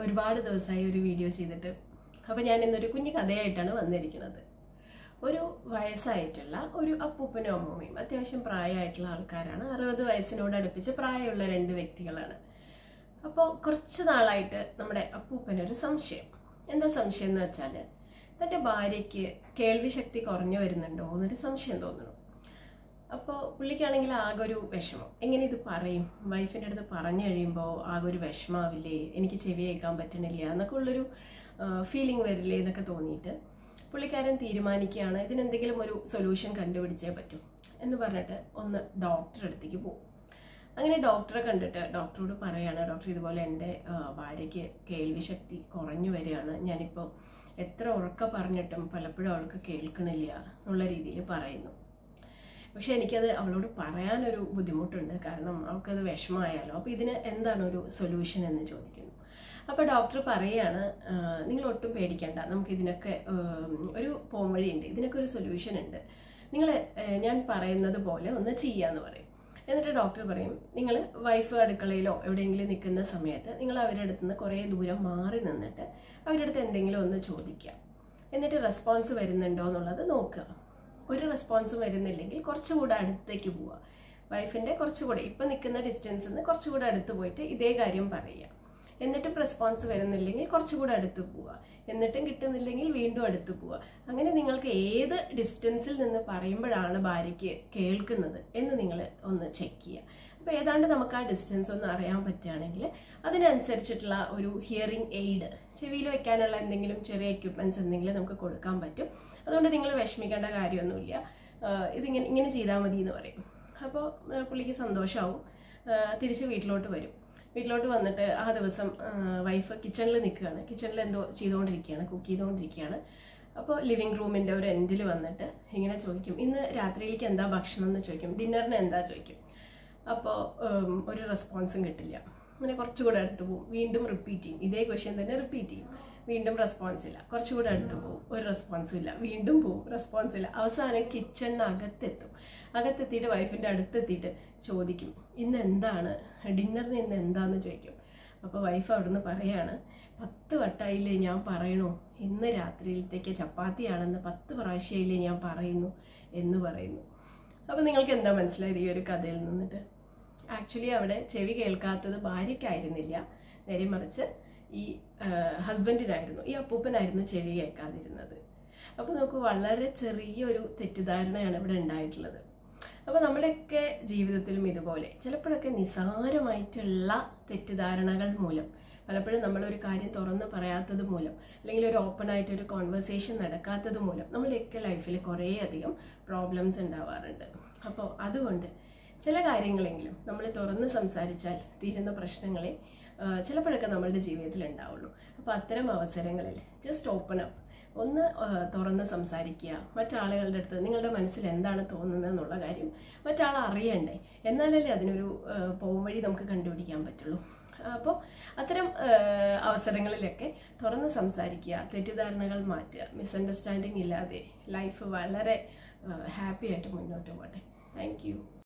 ഒരുപാട് ദിവസമായി ഒരു വീഡിയോ ചെയ്തിട്ട് അപ്പോൾ ഞാൻ ഇന്നൊരു കുഞ്ഞു കഥയായിട്ടാണ് വന്നിരിക്കുന്നത് ഒരു വയസ്സായിട്ടുള്ള ഒരു അപ്പൂപ്പനും അമ്മൂമ്മയും അത്യാവശ്യം പ്രായമായിട്ടുള്ള ആൾക്കാരാണ് അറുപത് വയസ്സിനോട് അടുപ്പിച്ച് പ്രായമുള്ള രണ്ട് വ്യക്തികളാണ് അപ്പോൾ കുറച്ച് നാളായിട്ട് നമ്മുടെ അപ്പൂപ്പനൊരു സംശയം എന്താ സംശയം എന്ന് വെച്ചാൽ തൻ്റെ ഭാര്യയ്ക്ക് കേൾവി ശക്തി കുറഞ്ഞു വരുന്നുണ്ടോ എന്നൊരു സംശയം തോന്നുന്നു അപ്പോൾ പുള്ളിക്കാണെങ്കിൽ ആകെ ഒരു വിഷമം എങ്ങനെ ഇത് പറയും വൈഫിൻ്റെ അടുത്ത് പറഞ്ഞു കഴിയുമ്പോൾ ആകെ ഒരു വിഷമാവില്ലേ എനിക്ക് ചെവി കേൾക്കാൻ പറ്റണില്ല എന്നൊക്കെ ഉള്ളൊരു ഫീലിംഗ് വരില്ലേ എന്നൊക്കെ തോന്നിയിട്ട് പുള്ളിക്കാരൻ തീരുമാനിക്കുകയാണ് ഇതിനെന്തെങ്കിലും ഒരു സൊല്യൂഷൻ കണ്ടുപിടിച്ചേ പറ്റൂ എന്ന് പറഞ്ഞിട്ട് ഒന്ന് ഡോക്ടറെ അടുത്തേക്ക് പോകും അങ്ങനെ ഡോക്ടറെ കണ്ടിട്ട് ഡോക്ടറോട് പറയാണ് ഡോക്ടർ ഇതുപോലെ എൻ്റെ ആ, ഭാര്യയ്ക്ക് കേൾവി ശക്തി കുറഞ്ഞു വരികയാണ് ഞാനിപ്പോൾ എത്ര ഉറക്ക പറഞ്ഞിട്ടും പലപ്പോഴും അവൾക്ക് കേൾക്കണില്ല എന്നുള്ള രീതിയിൽ പറയുന്നു പക്ഷെ എനിക്കത് അവളോട് പറയാനൊരു ബുദ്ധിമുട്ടുണ്ട് കാരണം അവൾക്കത് വിഷമമായാലോ അപ്പോൾ ഇതിന് എന്താണ് ഒരു സൊല്യൂഷൻ എന്ന് ചോദിക്കുന്നു അപ്പോൾ ഡോക്ടർ പറയാണ് "ആ, നിങ്ങൾ ഒട്ടും പേടിക്കേണ്ട നമുക്ക് ഇതിനൊക്കെ ഉം, ഒരു പോംവഴിയുണ്ട് ഇതിനൊക്കെ ഒരു സൊല്യൂഷൻ ഉണ്ട് നിങ്ങൾ ഞാൻ പറയുന്നത് പോലെ ഒന്ന് ചെയ്യാന്ന് പറയും എന്നിട്ട് ഡോക്ടർ പറയും നിങ്ങൾ വൈഫ് അടുക്കളയിലോ എവിടെയെങ്കിലും നിൽക്കുന്ന സമയത്ത് നിങ്ങൾ അവരുടെ അടുത്ത് നിന്ന് കുറേ ദൂരം മാറി നിന്നിട്ട് അവരുടെ അടുത്ത് എന്തെങ്കിലും ഒന്ന് ചോദിക്കുക എന്നിട്ട് റെസ്പോൺസ് വരുന്നുണ്ടോ എന്നുള്ളത് നോക്കുക ഒരു റെസ്പോൺസും വരുന്നില്ലെങ്കിൽ കുറച്ചുകൂടെ അടുത്തേക്ക് പോവുക വൈഫിൻ്റെ കുറച്ചുകൂടെ ഇപ്പം നിൽക്കുന്ന ഡിസ്റ്റൻസിൽ നിന്ന് കുറച്ചുകൂടെ അടുത്ത് പോയിട്ട് ഇതേ കാര്യം പറയുക എന്നിട്ടും റെസ്പോൺസ് വരുന്നില്ലെങ്കിൽ കുറച്ചുകൂടെ അടുത്ത് പോവുക എന്നിട്ടും കിട്ടുന്നില്ലെങ്കിൽ വീണ്ടും അടുത്ത് പോവുക അങ്ങനെ നിങ്ങൾക്ക് ഏത് ഡിസ്റ്റൻസിൽ നിന്ന് പറയുമ്പോഴാണ് ഭാര്യയ്ക്ക് കേൾക്കുന്നത് എന്ന് നിങ്ങൾ ഒന്ന് ചെക്ക് ചെയ്യുക അപ്പോൾ ഏതാണ്ട് നമുക്ക് ആ ഡിസ്റ്റൻസ് ഒന്ന് അറിയാൻ പറ്റുകയാണെങ്കിൽ അതിനനുസരിച്ചിട്ടുള്ള ഒരു ഹിയറിംഗ് എയ്ഡ് ചെവിയിൽ വെക്കാനുള്ള എന്തെങ്കിലും ചെറിയ എക്യുപ്മെൻറ്റ്സ് എന്തെങ്കിലും നമുക്ക് കൊടുക്കാൻ പറ്റും അതുകൊണ്ട് നിങ്ങൾ വിഷമിക്കേണ്ട കാര്യമൊന്നുമില്ല ആഹ് ഇതിങ്ങനെ ഇങ്ങനെ ചെയ്താൽ മതി എന്ന് പറയും അപ്പോൾ ആഹ് പുള്ളിക്ക് സന്തോഷമാവും ആഹ് തിരിച്ച് വീട്ടിലോട്ട് വരും വീട്ടിലോട്ട് വന്നിട്ട് ആ ദിവസം വൈഫ് കിച്ചണിൽ നിൽക്കുകയാണ് കിച്ചണിൽ എന്തോ ചെയ്തുകൊണ്ടിരിക്കുകയാണ് കുക്ക് ചെയ്തുകൊണ്ടിരിക്കുകയാണ് അപ്പോൾ ലിവിങ് റൂമിൻ്റെ ഒരു എൻഡിൽ വന്നിട്ട് ഇങ്ങനെ ചോദിക്കും ഇന്ന് രാത്രിയിലേക്ക് എന്താ ഭക്ഷണം എന്ന് ചോദിക്കും ഡിന്നറിന് എന്താ ചോദിക്കും അപ്പോൾ ഒരു റെസ്പോൺസും കിട്ടില്ല അങ്ങനെ കുറച്ചുകൂടെ അടുത്ത് പോകും വീണ്ടും റിപ്പീറ്റ് ചെയ്യും ഇതേ ക്വസ്റ്റ്യൻ തന്നെ റിപ്പീറ്റ് ചെയ്യും വീണ്ടും റെസ്പോൺസ് ഇല്ല കുറച്ചുകൂടെ അടുത്ത് പോകും ഒരു റെസ്പോൺസും ഇല്ല വീണ്ടും പോകും റെസ്പോൺസ് ഇല്ല അവസാനം കിച്ചണിനകത്തെത്തും അകത്തെത്തിയിട്ട് വൈഫിൻ്റെ അടുത്തെത്തിയിട്ട് ചോദിക്കും ഇന്ന് എന്താണ് ഡിന്നറിന് ഇന്ന് എന്താന്ന് ചോദിക്കും അപ്പോൾ വൈഫ് അവിടുന്ന് പറയാണ് പത്ത് വട്ടായില്ലേ ഞാൻ പറയണു ഇന്ന് രാത്രിയിലത്തേക്ക് ചപ്പാത്തിയാണെന്ന് പത്ത് പ്രാവശ്യമായില്ലേ ഞാൻ പറയുന്നു എന്ന് പറയുന്നു അപ്പോൾ നിങ്ങൾക്ക് എന്താ മനസ്സിലായത് ഈ ഒരു കഥയിൽ നിന്നിട്ട് ആക്ച്വലി അവിടെ ചെവി കേൾക്കാത്തത് ഭാര്യയ്ക്കായിരുന്നില്ല നേരെ മറിച്ച് ഈ ഹസ്ബൻഡിനായിരുന്നു ഈ അപ്പൂപ്പനായിരുന്നു ചെവി കേൾക്കാതിരുന്നത് അപ്പോൾ നമുക്ക് വളരെ ചെറിയൊരു തെറ്റിദ്ധാരണയാണ് ഇവിടെ ഉണ്ടായിട്ടുള്ളത് അപ്പോൾ നമ്മുടെയൊക്കെ ജീവിതത്തിലും ഇതുപോലെ ചിലപ്പോഴൊക്കെ നിസാരമായിട്ടുള്ള തെറ്റിദ്ധാരണകൾ മൂലം പലപ്പോഴും നമ്മളൊരു കാര്യം തുറന്ന് പറയാത്തത് മൂലം അല്ലെങ്കിൽ ഒരു ഓപ്പൺ ആയിട്ട് ഒരു കോൺവെർസേഷൻ നടക്കാത്തത് മൂലം നമ്മുടെയൊക്കെ ലൈഫിൽ കുറേയധികം പ്രോബ്ലംസ് ഉണ്ടാവാറുണ്ട് അപ്പോൾ അതുകൊണ്ട് ചില കാര്യങ്ങളെങ്കിലും നമ്മൾ തുറന്ന് സംസാരിച്ചാൽ തീരുന്ന പ്രശ്നങ്ങളെ ആ, ചിലപ്പോഴൊക്കെ നമ്മളുടെ ജീവിതത്തിൽ ഉണ്ടാവുള്ളൂ അപ്പോൾ അത്തരം അവസരങ്ങളിൽ ജസ്റ്റ് ഓപ്പൺ അപ്പ് ഒന്ന് ആ, തുറന്ന് സംസാരിക്കുക മറ്റാളുകളുടെ അടുത്ത് നിങ്ങളുടെ മനസ്സിൽ എന്താണ് തോന്നുന്നത് എന്നുള്ള കാര്യം മറ്റാൾ അറിയണ്ടേ എന്നാലല്ലേ അതിനൊരു ആ, പോംവഴി നമുക്ക് കണ്ടുപിടിക്കാൻ പറ്റുള്ളൂ അപ്പോൾ അത്തരം ആ, അവസരങ്ങളിലൊക്കെ തുറന്ന് സംസാരിക്കുക തെറ്റിദ്ധാരണകൾ മാറ്റുക മിസ്അണ്ടർസ്റ്റാൻഡിങ് ഇല്ലാതെ ലൈഫ് വളരെ ഹാപ്പി ആയിട്ട് മുന്നോട്ട് പോട്ടെ താങ്ക് യു